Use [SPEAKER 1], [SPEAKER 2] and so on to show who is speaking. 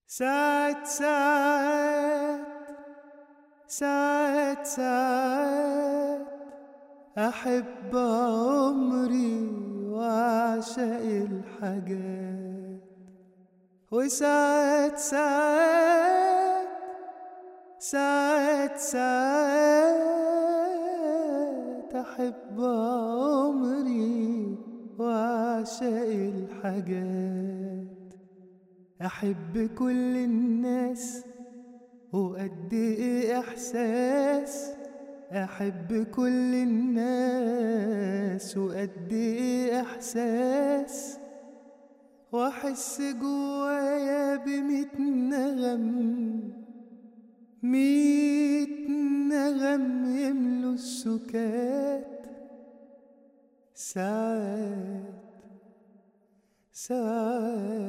[SPEAKER 1] ساعات ساعات ساعات ساعات أحب عمري وأعشق الحاجات وساعات ساعات ساعات ساعات أحب عمري وأعشق الحاجات أحب كل الناس وقد إيه إحساس أحب كل الناس وقد إيه إحساس وأحس جوايا بميت نغم ميت نغم يملوا السكات ساعات ساعات